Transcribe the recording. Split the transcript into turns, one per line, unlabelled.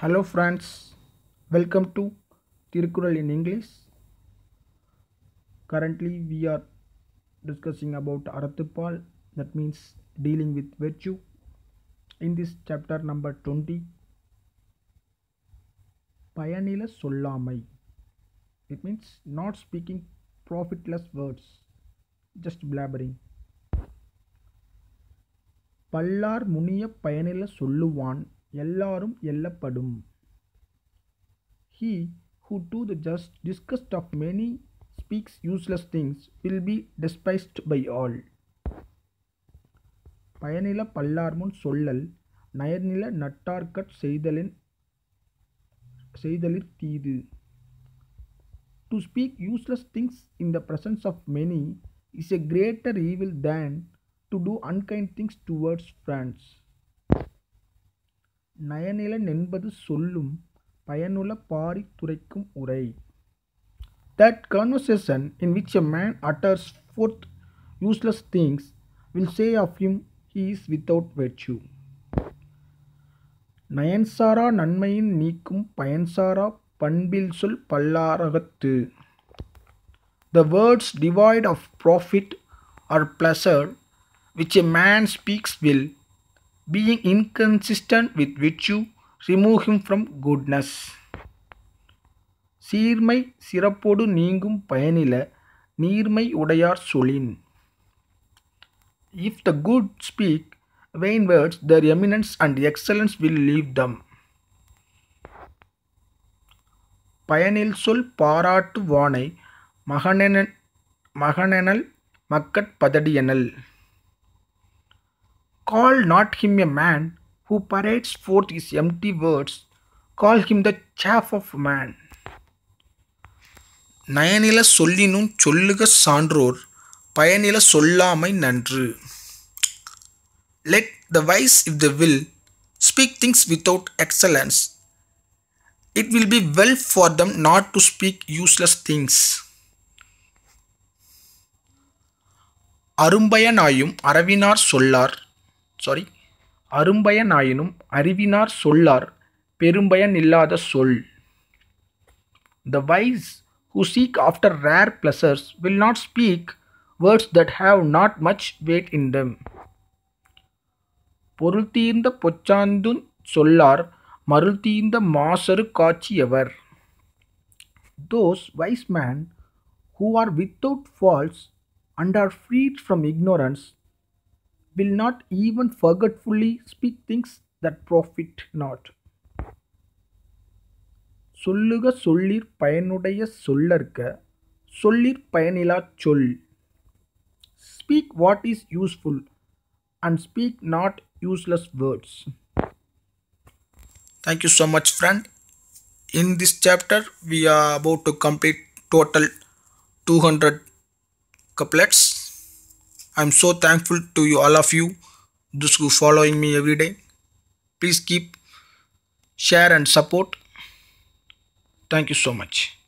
Hello friends, welcome to Tirukural in English. Currently we are discussing about Arathupal that means dealing with virtue. In this chapter number 20 பயனில சொல்லாமை it means not speaking profitless words just blabbering பல்லார் முனிய பயனில சொல்லுவான் எல்லாரும் எல்லப்படும் he who to the just disgust of many speaks useless things will be despised by all பயனில பல்லார்முன் சொல்லல் நயர்நில நட்டார்கட் செய்தலின் செய்தலிற் தீது to speak useless things in the presence of many is a greater evil than to do unkind things towards friends நயனிலன் என்பது சொல்லும் பயனுள்ள பாரி துரைக்கும் உரை that conversation in which a man utters forth useless things will say of him he is without virtue நயன்சாரா நன்மையின் நீக்கும் பயன்சாரா பண்பில் சொல் பல்லாரகத்து the words devoid of profit or pleasure which a man speaks will, being inconsistent with virtue, remove him from goodness. சீர்மை சிறப்போடு நீங்கும் பயனில நீர்மை உடையார் சொலின் if the good speak vain words their eminence and excellence will leave them பயனில் சொல் பாராட்டு வானை மகனென மகனெனல் மக்கட் பதடியனல் Call not him a man who parades forth his empty words, call him the chaff of man.
நயனில சொல்லினும் சொல்லுக சான்றோர் பயனில சொல்லாமை நன்று let the wise if they will speak things without excellence it will be well for them not to speak useless things அரும்பயனாயும் அரவினார் சொல்லார் sorry
அரும்பயனாயினும் அறிவினார் சொல்லார் பெரும்பயன் இல்லாத சொல் the wise who seek after rare pleasures will not speak words that have not much weight in them. பொருள் தீர்ந்த பொச்சாந்துன் சொல்லார் மருள் தீர்ந்த மாசரு காட்சியவர் those wise men who are without false and are freed from ignorance will not even forgetfully speak things that profit not. சொல்லுக சொல்லிற் பயனுடைய சொல்லற்க சொல்லிற் பயனிலாச் சொல் speak what is useful and speak not useless words
Thank you so much, friend. In this chapter, we are about to complete total 200 couplets. I'm so thankful to you, all of you, those who following me every day. Please keep share and support. Thank you so much.